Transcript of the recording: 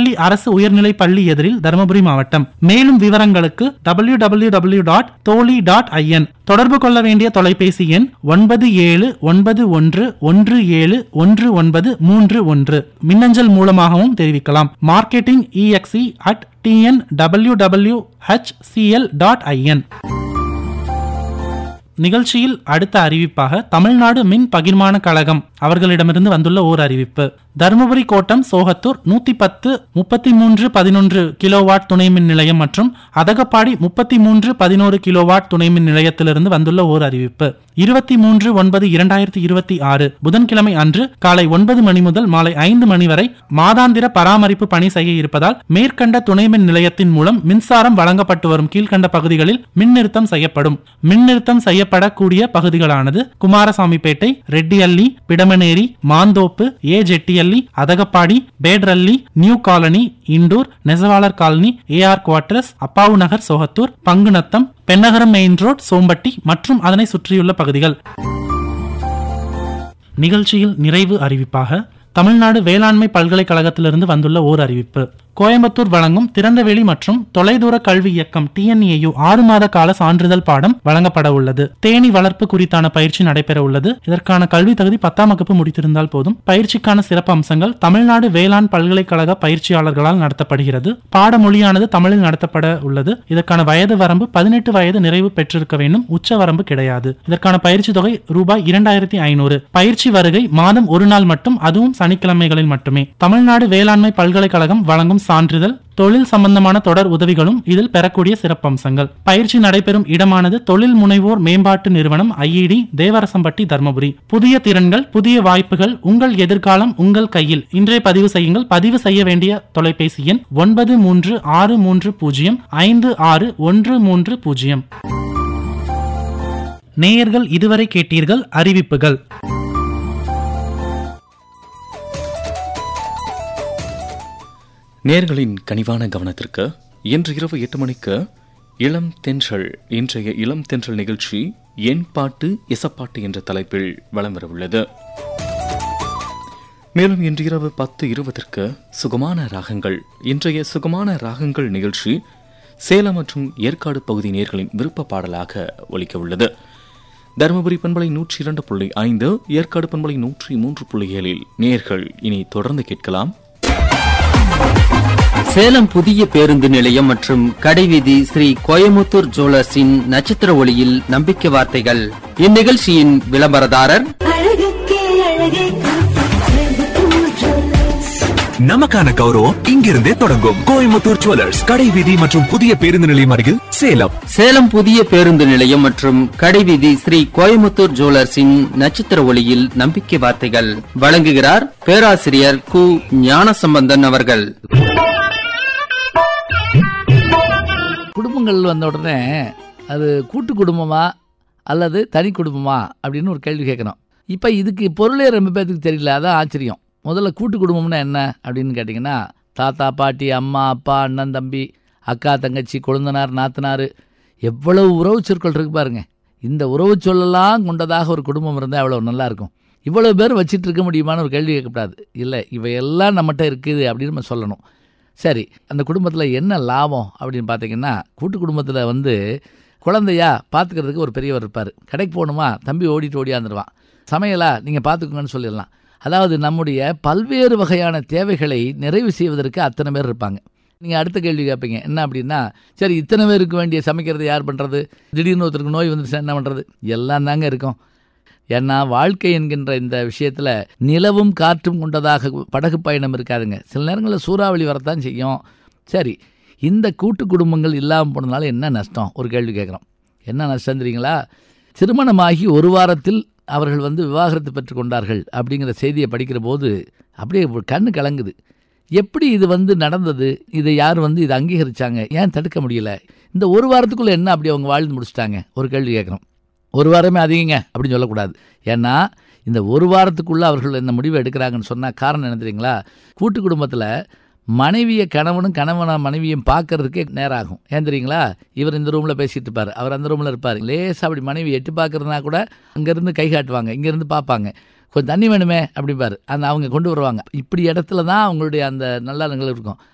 திட்டப்பள்ளி அரசு உயர்நிலை பள்ளி எதிரில் தருமபுரி மாவட்டம் மேலும் விவரங்களுக்கு W W W dot Thozhi dot IN தொடர்பு கொள்ள வேண்டிய தொலைபேசி எண் ஒன்பது ஏழு ஒன்பது ஒன்று ஒன்று ஏழு ஒன்று ஒன்பது மூன்று ஒன்று மின்னஞ்சல் மூலமாகவும் தெரிவிக்கலாம் மார்க்கெட்டிங் இஎக்ஸி at TN W W HCL dot IN நிகழ்ச்சியில் அடுத்த அறிவிப்பாக தமிழ்நாடு மின் பகிர்மான கழகம் அவர்களிடமிருந்து வந்துள்ள ஓர் அறிவிப்பு தருமபுரி கோட்டம் சோகத்தூர் நூத்தி பத்து முப்பத்தி மூன்று பதினொன்று கிலோவாட் துணை மின் நிலையம் மற்றும் அதகப்பாடி முப்பத்தி மூன்று பதினோரு கிலோவாட் துணை மின் நிலையத்திலிருந்து வந்துள்ள ஓர் அறிவிப்பு இருபத்தி மூன்று ஒன்பது இரண்டாயிரத்தி இருபத்தி ஆறு புதன்கிழமை அன்று காலை ஒன்பது மணி முதல் மாலை ஐந்து மணி வரை மாதாந்திர பராமரிப்பு பணி செய்ய இருப்பதால் மேற்கண்ட துணை மின் நிலையத்தின் மூலம் மின்சாரம் வழங்கப்பட்டு வரும் கீழ்கண்ட பகுதிகளில் மின் நிறுத்தம் செய்யப்படும் மின் நிறுத்தம் செய்யப்படக்கூடிய பகுதிகளானது Kumarasamipettai Rettiyalli Pidamaneri Manthoppu A Jettiyalli Athagapadi Betrahalli new colony Indur நெசவாளர் colony AR quarters Appavu Nagar Sogathur Pangunatham Pennagaram main road Sombatti மற்றும் அதனை சுற்றியுள்ள பகுதிகள் நிகழ்ச்சியில் நிறைவு அறிவிப்பாக தமிழ்நாடு வேளாண்மை பல்கலைக்கழகத்திலிருந்து வந்துள்ள ஓர் அறிவிப்பு கோயம்புத்தூர் வழங்கும் திறந்தவெளி மற்றும் தொலைதூர கல்வி இயக்கம் டிஎன்ஏயு ஆறு மாத கால சான்றிதழ் பாடம் வழங்கப்பட உள்ளது தேனி வளர்ப்பு குறித்தான பயிற்சி நடைபெற உள்ளது இதற்கான கல்வி தகுதி பத்தாம் வகுப்பு முடித்திருந்தால் போதும் பயிற்சிக்கான சிறப்பு அம்சங்கள் தமிழ்நாடு வேளாண் பல்கலைக்கழக பயிற்சியாளர்களால் நடத்தப்படுகிறது பாடமொழியானது தமிழில் நடத்தப்பட உள்ளது இதற்கான வயது வரம்பு பதினெட்டு வயது நிறைவு பெற்றிருக்க வேண்டும் உச்ச வரம்பு கிடையாது இதற்கான பயிற்சி தொகை ரூபாய் இரண்டாயிரத்தி ஐநூறு பயிற்சி வருகை மாதம் ஒரு நாள் மட்டும் அதுவும் சனிக்கிழமைகளில் மட்டுமே தமிழ்நாடு வேளாண்மை பல்கலைக்கழகம் வழங்கும் சான்றிதழ் தொழில் சம்பந்தமான தொடர் உதவிகளும் இதில் பெறக்கூடிய சிறப்பம்சங்கள் பயிற்சி நடைபெறும் இடமானது தொழில் முனைவோர் மேம்பாட்டு நிறுவனம் ஐஇடி தேவரசம்பட்டி தர்மபுரி புதிய திறன்கள் புதிய வாய்ப்புகள் உங்கள் எதிர்காலம் உங்கள் கையில் இன்றைய பதிவு செய்யுங்கள் பதிவு செய்ய வேண்டிய தொலைபேசி எண் ஒன்பது மூன்று ஆறு மூன்று பூஜ்ஜியம் ஐந்து ஆறு ஒன்று மூன்று பூஜ்ஜியம் நேயர்கள் இதுவரை கேட்டீர்கள் அறிவிப்புகள் நேர்களின் கனிவான கவனத்திற்கு இன்று இரவு எட்டு மணிக்கு இளம் தென்றல் இன்றைய இளம் தென்றல் நிகழ்ச்சி என் பாட்டு இசப்பாட்டு என்ற தலைப்பில் வலம் வரவுள்ளது மேலும் இன்று இரவு பத்து இருபதற்கு சுகமான ராகங்கள் இன்றைய சுகமான ராகங்கள் நிகழ்ச்சி சேலம் மற்றும் ஏற்காடு பகுதி நேர்களின் விருப்ப பாடலாக ஒலிக்க உள்ளது தருமபுரி பண்பலை நூற்றி இரண்டு புள்ளி ஐந்து ஏற்காடு பண்பலை நூற்றி மூன்று புள்ளி ஏழில் நேர்கள் இனி தொடர்ந்து கேட்கலாம் சேலம் புதிய பேருந்து நிலையம் மற்றும் கடைவீதி ஸ்ரீ கோயமுத்தூர் ஜுவல்லர்ஸின் நட்சத்திர ஒளியில் நம்பிக்கை வார்த்தைகள் இந்நிகழ்ச்சியின் விளம்பரதாரர் அழகுக்கே அழகே நமக்கான கௌரவம் இங்கிருந்தே தொடங்கும் கோயம்புத்தூர் ஜுவல்லர்ஸ் கடை வீதி மற்றும் புதிய பேருந்து நிலையம் அருகில் சேலம் சேலம் புதிய பேருந்து நிலையம் மற்றும் கடைவீதி ஸ்ரீ கோயமுத்தூர் ஜுவல்லர்ஸின் நட்சத்திர ஒளியில் நம்பிக்கை வார்த்தைகள் வழங்குகிறார் பேராசிரியர் கு ஞானசம்பந்தன் அவர்கள் குடும்பங்கள் வந்த உடனே அது கூட்டு குடும்பமா அல்லது தனி குடும்பமா அப்படின்னு ஒரு கேள்வி கேட்குறோம் இப்போ இதுக்கு பொருளே ரொம்ப பேருக்கு தெரியல அதான் ஆச்சரியம் முதல்ல கூட்டு குடும்பம்னா என்ன அப்படின்னு கேட்டிங்கன்னா தாத்தா பாட்டி அம்மா அப்பா அண்ணன் தம்பி அக்கா தங்கச்சி கொழுந்தனார் நாத்தனார் எவ்வளவு உறவு சொற்கள் இருக்கு பாருங்க இந்த உறவு சொல்லலாம் கொண்டதாக ஒரு குடும்பம் இருந்தால் எவ்வளோ நல்லா இருக்கும் இவ்வளவு பேர் வச்சிட்டு இருக்க முடியுமான்னு ஒரு கேள்வி கேட்கக்கூடாது இல்லை இவையெல்லாம் நம்மகிட்ட இருக்குது அப்படின்னு நம்ம சொல்லணும் சரி அந்த குடும்பத்தில் என்ன லாபம் அப்படின்னு பார்த்தீங்கன்னா கூட்டு குடும்பத்தில் வந்து குழந்தையா பார்த்துக்கிறதுக்கு ஒரு பெரியவர் இருப்பார் கடைக்கு போகணுமா தம்பி ஓடிட்டு ஓடியாந்துருவான் சமையலா நீங்கள் பார்த்துக்கோங்கன்னு சொல்லிடலாம் அதாவது நம்முடைய பல்வேறு வகையான தேவைகளை நிறைவு செய்வதற்கு அத்தனை பேர் இருப்பாங்க நீங்கள் அடுத்த கேள்வி கேட்பீங்க என்ன அப்படின்னா சரி இத்தனை பேருக்கு வேண்டிய சமைக்கிறது யார் பண்ணுறது திடீர்னு ஒருத்தருக்கு நோய் வந்துருச்சுன்னா என்ன பண்ணுறது எல்லாம் தாங்க இருக்கும் ஏன்னா வாழ்க்கை என்கின்ற இந்த விஷயத்தில் நிலவும் காற்றும் கொண்டதாக படகு பயணம் இருக்காதுங்க சில நேரங்களில் சூறாவளி வரத்தான் செய்யும் சரி இந்த கூட்டு குடும்பங்கள் இல்லாமல் போனதுனால என்ன நஷ்டம் ஒரு கேள்வி கேட்குறோம் என்ன நஷ்டம் தெரியுங்களா திருமணமாகி ஒரு வாரத்தில் அவர்கள் வந்து விவாகரத்து பெற்றுக்கொண்டார்கள் அப்படிங்கிற செய்தியை படிக்கிற போது அப்படியே கண்ணு கலங்குது எப்படி இது வந்து நடந்தது இதை யார் வந்து இதை அங்கீகரிச்சாங்க ஏன் தடுக்க முடியல இந்த ஒரு வாரத்துக்குள்ளே என்ன அப்படி அவங்க வாழ்ந்து முடிச்சிட்டாங்க ஒரு கேள்வி கேட்குறோம் ஒரு வாரமே அதிகங்க அப்படின்னு சொல்லக்கூடாது ஏன்னா இந்த ஒரு வாரத்துக்குள்ளே அவர்கள் இந்த முடிவை எடுக்கிறாங்கன்னு சொன்னால் காரணம் என்ன தெரியுங்களா கூட்டு குடும்பத்தில் மனைவியை கணவனும் கணவனை மனைவியும் பார்க்கறதுக்கே நேரம் ஆகும் ஏன் தெரியுங்களா இவர் இந்த ரூமில் பேசிட்டு இருப்பார் அவர் அந்த ரூமில் இருப்பார் லேசாக அப்படி மனைவி எட்டி பார்க்கறதுனா கூட அங்கேருந்து கை காட்டுவாங்க இங்கேருந்து பார்ப்பாங்க கொஞ்சம் தண்ணி வேணுமே அப்படிம்பாரு அந்த அவங்க கொண்டு வருவாங்க இப்படி இடத்துல தான் அவங்களுடைய அந்த நல்ல இருக்கும்